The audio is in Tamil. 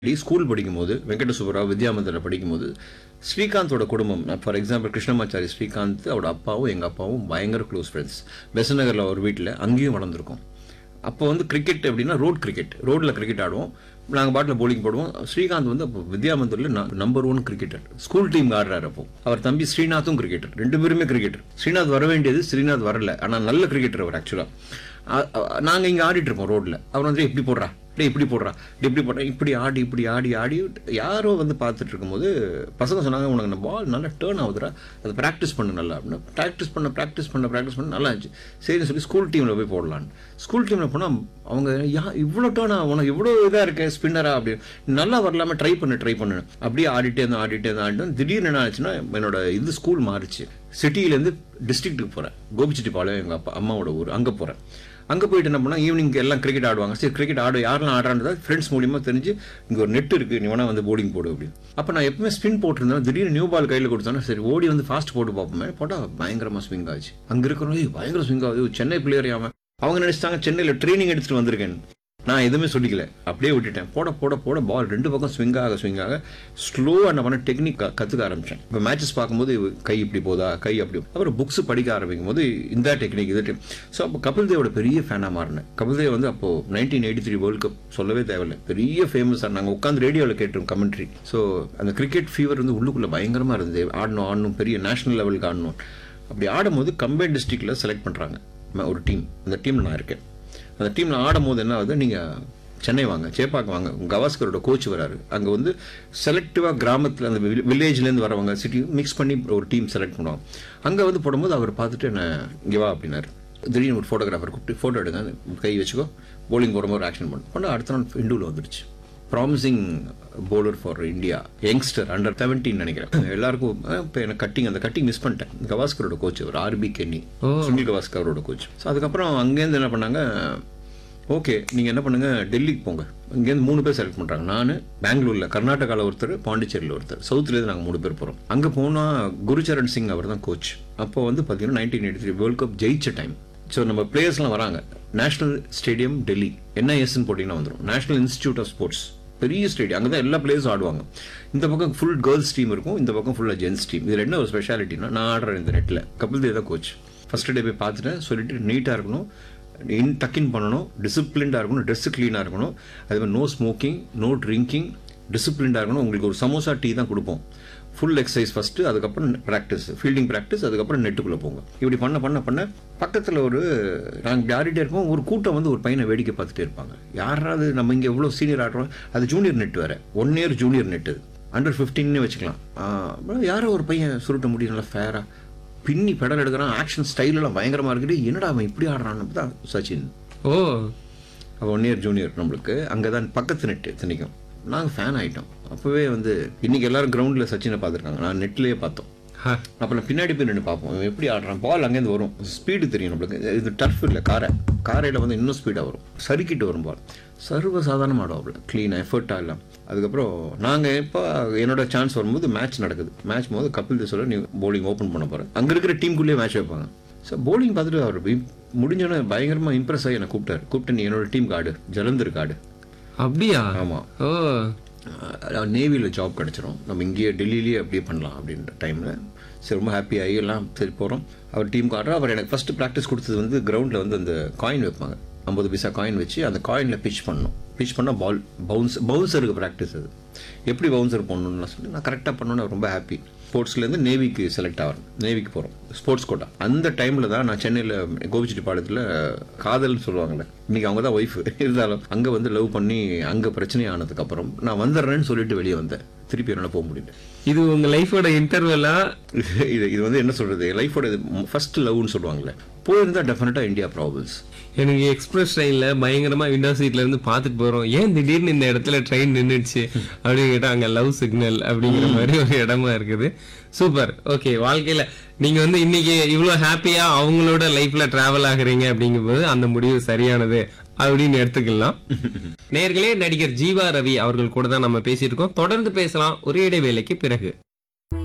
ஸ்கூல் படிக்கும்போது வெங்கட சுப்பராவ் வித்யாமந்திரில் படிக்கும்போது ஸ்ரீகாந்தோட குடும்பம் ஃபார் எக்ஸாம்பிள் கிருஷ்ணமாச்சாரி ஸ்ரீகாந்த் அவரோட அப்பாவும் எங்கள் அப்பாவும் பயங்கர க்ளோஸ் ஃப்ரெண்ட்ஸ் பெசநகரில் ஒரு வீட்டில் அங்கேயும் வளர்ந்துருக்கோம் அப்போ வந்து கிரிக்கெட் அப்படின்னா ரோட் கிரிக்கெட் ரோட்டில் கிரிக்கெட் ஆடுவோம் நாங்கள் பாட்டில் போலிங் போடுவோம் ஸ்ரீகாந்த் வந்து அப்போ வித்யாமந்திரில் number one cricketer school team ஆடுறாரு அப்போ அவர் தம்பி ஸ்ரீநாத்தும் கிரிக்கெட்டர் ரெண்டு பேருமே கிரிக்கெட்டர் ஸ்ரீநாத் வர வேண்டியது ஸ்ரீநாத் வரல ஆனால் நல்ல கிரிக்கெட்டர் அவர் ஆக்சுவலாக நாங்கள் இங்கே ஆடிட்டு இருப்போம் ரோட்டில் அவர் வந்து எப்படி போடுறா டே இப்படி போடுறா டே இப்படி போடுறா இப்படி ஆடி இப்படி ஆடி ஆடி யாரோ வந்து பார்த்துட்டு இருக்கும்போது பசங்க சொன்னாங்க உனக்கு இந்த பால் நல்லா டேர்ன் ஆகுதுடா அதை ப்ராக்டிஸ் பண்ணு நல்லா அப்படின்னு ப்ராக்டிஸ் பண்ண ப்ராக்டிஸ் பண்ண ப்ராக்டிஸ் பண்ண நல்லா இருந்துச்சு சரின்னு சொல்லி ஸ்கூல் டீமில் போய் போடலான்னு ஸ்கூல் டீமில் போனால் அவங்க யா இவ்வளோ டேர்னா உனக்கு இவ்வளோ இதாக இருக்க ஸ்பின்னரா அப்படி நல்லா வரலாமல் ட்ரை பண்ணு ட்ரை பண்ணு அப்படியே ஆடிட்டே இருந்தேன் ஆடிட்டே இருந்தேன் ஆடிட்டு இருந்தேன். திடீர்னு என்ன ஆச்சுன்னா என்னோட இது ஸ்கூல் மாறிச்சு சிட்டியிலேருந்து டிஸ்ட்ரிக்ட்டுக்கு போகிறேன் கோபிச்செட்டிப்பாளையம் எங்கள் அப்பா அம்மாவோட ஊர் அங்கே போகிறேன் அங்கே போயிட்டு என்ன பண்ணால் ஈவினிங் எல்லாம் கிரிக்கெட் ஆடுவாங்க சரி கிரிக்கெட் ஆடு யாரெல்லாம் ஆடுறான்றதா ஃப்ரெண்ட்ஸ் மூலியமாக தெரிஞ்சு இங்கே ஒரு நெட் இருக்குது நீ வேணா வந்து போலிங் போடு அப்படின்னு அப்போ நான் எப்பவுமே ஸ்பின் போட்டிருந்தேன் திடீர்னு நியூ பால் கையில் கொடுத்தோன்னா சரி ஓடி வந்து ஃபாஸ்ட் போட்டு பார்ப்போமே போட்டால் பயங்கரமாக ஸ்விங் ஆச்சு அங்கே இருக்கிறவங்க "ஏய், பயங்கர ஸ்விங் ஆகுது சென்னை பிளேயர் அவன் அவங்க நினைச்சிட்டாங்க சென்னையில் ட்ரைனிங் எடுத்துட்டு வந்திருக்கேன் நான் எதுவுமே சொல்லிக்கல அப்படியே விட்டுட்டேன் போட போட போட பால் ரெண்டு பக்கம் ஸ்விங் ஆக ஸ்விங் ஆக ஸ்லோவாக என்ன பண்ண டெக்னிக் கற்றுக்க ஆரம்பித்தேன் இப்போ மேட்சஸ் பார்க்கும்போது கை இப்படி போதா கை அப்படி அப்புறம் புக்ஸ் படிக்க ஆரம்பிக்கும் போது இந்த டெக்னிக் இது ஸோ அப்போ கபில் தேவோட பெரிய ஃபேனாக மாறினேன் கபில் தேவ் வந்து அப்போது nineteen eighty three world cup சொல்லவே தேவையில்லை பெரிய ஃபேமஸாக நாங்கள் உட்காந்து ரேடியோவில் கேட்டோம் கமெண்ட்ரி ஸோ அந்த கிரிக்கெட் ஃபீவர் வந்து உள்ளுக்குள்ளே பயங்கரமாக இருந்தது ஆடணும் ஆடணும் பெரிய நேஷனல் லெவலுக்கு ஆடணும் அப்படி ஆடும்போது கம்பைன் டிஸ்ட்ரிக்டில் செலக்ட் பண்ணுறாங்க ஒரு டீம் அந்த டீமில் நான் இருக்கேன் அந்த டீமில் ஆடும் போது என்ன ஆகுது நீங்கள் சென்னை வாங்க சேப்பாக்கு வாங்க கவாஸ்கரோட கோச் வராரு அங்கே வந்து செலக்டிவாக கிராமத்தில் அந்த வில்லேஜ்லேருந்து வரவங்க சிட்டி மிக்ஸ் பண்ணி ஒரு டீம் செலக்ட் பண்ணுவாங்க அங்கே வந்து போடும்போது அவர் பார்த்துட்டு என்ன இங்கே வா அப்படின்னாரு திடீர்னு ஒரு ஃபோட்டோகிராஃபர் கூப்பிட்டு ஃபோட்டோ எடுங்க கை வச்சுக்கோ போலிங் போகிற மாதிரி ஆக்ஷன் பண்ணு பண்ண அடுத்த நாள் இண்டூவில் வந்துடுச்சு promising bowler for India youngster under seventeen நினைக்கிறேன் எல்லாருக்கும் இப்போ எனக்கு கட்டிங் அந்த கட்டிங் மிஸ் பண்ணிட்டேன் கவாஸ்கரோட கோச் அவர் ஆர்பி கென்னி சுனில் கவாஸ்கரோட கோச் ஸோ அதுக்கப்புறம் அங்கேருந்து என்ன பண்ணாங்க ஓகே நீங்கள் என்ன பண்ணுங்க டெல்லிக்கு போங்க இங்கேருந்து மூணு பேர் செலக்ட் பண்ணுறாங்க நான் பெங்களூரில் கர்நாடகாவில் ஒருத்தர் பாண்டிச்சேரியில் ஒருத்தர் சவுத்துலேருந்து நாங்கள் மூணு பேர் போகிறோம் அங்கே போனால் குருச்சரண் சிங் அவர் தான் கோச் அப்போ வந்து பார்த்தீங்கன்னா nineteen eighty three world cup ஜெயிச்ச டைம் ஸோ நம்ம பிளேயர்ஸ்லாம் வராங்க நேஷனல் ஸ்டேடியம் டெல்லி என்ஐஎஸ்ன்னு போட்டிங்கன்னா வந்துடும் நேஷனல் இன்ஸ்டியூட் ஆஃப் ஸ்போர்ட்ஸ் பெரிய ஸ்டேடியம் அங்கே தான் எல்லா பிளேயர்ஸும் ஆடுவாங்க இந்த பக்கம் ஃபுல் கேர்ள்ஸ் டீம் இருக்கும் இந்த பக்கம் ஃபுல்லாக ஜென்ஸ் டீம் இதில் என்ன ஒரு ஸ்பெஷாலிட்டினா நான் ஆடுறேன் இந்த நெட்டில் கபில் தேவ் தான் கோச் ஃபர்ஸ்ட் டே போய் பார்த்துட்டேன் சொல்லிட்டு நீட்டாக இருக்கணும் இன் டக்கின் பண்ணணும் டிசிப்ளின்டாக இருக்கணும் ட்ரெஸ்ஸு க்ளீனாக இருக்கணும் அதே மாதிரி நோ ஸ்மோக்கிங் நோ ட்ரிங்கிங் டிசிப்ளின்டாக இருக்கணும் உங்களுக்கு ஒரு சமோசா டீ தான் கொடுப்போம் ஃபுல் எக்ஸசைஸ் ஃபஸ்ட்டு அதுக்கப்புறம் ப்ராக்டிஸ் ஃபீல்டிங் ப்ராக்டிஸ் அதுக்கப்புறம் நெட்டுக்குள்ளே போங்க இப்படி பண்ண பண்ண பண்ண பக்கத்தில் ஒரு நாங்கள் இப்படி ஆடிட்டே இருப்போம் ஒரு கூட்டம் வந்து ஒரு பையனை வேடிக்கை பார்த்துட்டே இருப்பாங்க யாராவது நம்ம இங்கே எவ்வளோ சீனியர் ஆடுறோம் அது ஜூனியர் நெட் வேறு one year junior net under ஃபிஃப்டீன்னே வச்சுக்கலாம் ஆஹ் யாரோ ஒரு பையன் சுருட்ட முடி நல்லா ஃபேராக பின்னி பெடல் எடுக்கிறான் ஆக்ஷன் ஸ்டைலெல்லாம் பயங்கரமாக இருக்குது என்னடா அவன் இப்படி ஆடுறான்னு தான் சச்சின் ஓ அவன் ஒன் இயர் ஜூனியர் நம்மளுக்கு அங்கே தான் பக்கத்து நெட்டு இத்தனைக்கும் நாங்கள் ஃபேன் ஆகிட்டோம் அப்போவே வந்து இன்னைக்கு எல்லாரும் கிரவுண்டில் சச்சினை பார்த்துருக்காங்க நான் நெட்லேயே பார்த்தோம் ஹ, அப்போ நான் பின்னாடி போய் நின்று பார்ப்போம் இவன் எப்படி ஆடுறான் பால் அங்கேருந்து வரும் ஸ்பீடு தெரியும் நம்மளுக்கு இது டர்ஃப் இல்லை காரை காரையில் வந்து இன்னும் ஸ்பீடாக வரும் சறுக்கிட்டு வரும் பால் சர்வ சாதாரணமாக ஆடுவாப்ல க்ளீன் எஃபர்ட்டாக எல்லாம் அதுக்கப்புறம் நாங்கள் இப்போ என்னோட சான்ஸ் வரும்போது மேட்ச் நடக்குது மேட்ச் போது கபில் தேவ் சொல்ல நீ bowling ஓப்பன் பண்ண போகிறேன் அங்கே இருக்கிற டீமுக்குள்ளேயே மேட்ச் வைப்பாங்க ஸோ bowling பார்த்துட்டு அவர் போய் முடிஞ்சோன்னே பயங்கரமாக இம்ப்ரெஸ் ஆகி என்னை கூப்பிட்டாரு கூப்பிட்டு நீ என்னோட டீம் காடு ஜலந்தர் காடு அப்படியா ஆமாம் ஓ நேவியில் ஜாப் கிடச்சிரும் நம்ம இங்கேயே டெல்லியிலேயே அப்படியே பண்ணலாம் அப்படின்ற டைமில் சரி ரொம்ப ஹாப்பி ஆகி எல்லாம் சரி போகிறோம் அவர் டீம் ஆடுறோம் அவர் எனக்கு ஃபஸ்ட்டு ப்ராக்டிஸ் கொடுத்தது வந்து கிரவுண்டில் வந்து அந்த காயின் வைப்பாங்க ஐம்பது பைசா காயின் வச்சு அந்த காயினில் பிச் பண்ணணும் பிச் பண்ணால் பால் பவுன்ஸ் பவுன்சருக்கு ப்ராக்டிஸ் அது எப்படி பவுன்சர் பண்ணணும்னு சொல்லி நான் கரெக்டாக பண்ணணும்னு ரொம்ப ஹாப்பி ஸ்போர்ட்ஸ்லேருந்து நேவிக்கு செலக்ட் ஆகிறேன் நேவிக்கு போகிறோம் ஸ்போர்ட்ஸ் கோட்டா அந்த டைமில் தான் நான் சென்னையில் கோபிச்செட்டிப்பாளையத்தில் காதல்னு சொல்லுவாங்கல்ல இன்னைக்கு அவங்க தான் ஒய்ஃப் இருந்தாலும் அங்கே வந்து லவ் பண்ணி அங்கே பிரச்சனை ஆனதுக்கப்புறம் நான் வந்துடுறேன்னு சொல்லிட்டு வெளியே வந்தேன் திருப்பி என்னால் போக முடியல இது உங்க லைஃபோட இன்டர்வெல்லா இது இது வந்து என்ன சொல்கிறது லைஃபோட ஃபர்ஸ்ட் லவ்னு சொல்லுவாங்கல்ல போயிருந்தா டெஃபினட்டாக இந்தியா ப்ராப்ளம்ஸ் எனக்கு எக்ஸ்பிரஸ் ட்ரெயின்ல பயங்கரமா விண்டோ சீட்ல இருந்து பார்த்துட்டு போறோம் ஏன் திடீர்னு இந்த இடத்துல ட்ரெயின் நின்றுச்சு அப்படின்னு கேட்டா அங்க லவ் சிக்னல் அப்படிங்கிற மாதிரி ஒரு இடமா இருக்குது சூப்பர் ஓகே வாழ்க்கையில நீங்க வந்து இன்னைக்கு இவ்வளவு ஹாப்பியா அவங்களோட லைஃப்ல டிராவல் ஆகுறீங்க அப்படிங்கும்போது அந்த முடிவு சரியானது அப்படின்னு எடுத்துக்கலாம் நேர்களே நடிகர் ஜீவா ரவி அவர்கள் கூட தான் நம்ம பேசியிருக்கோம் தொடர்ந்து பேசலாம் ஒரே இடைவேளைக்கு பிறகு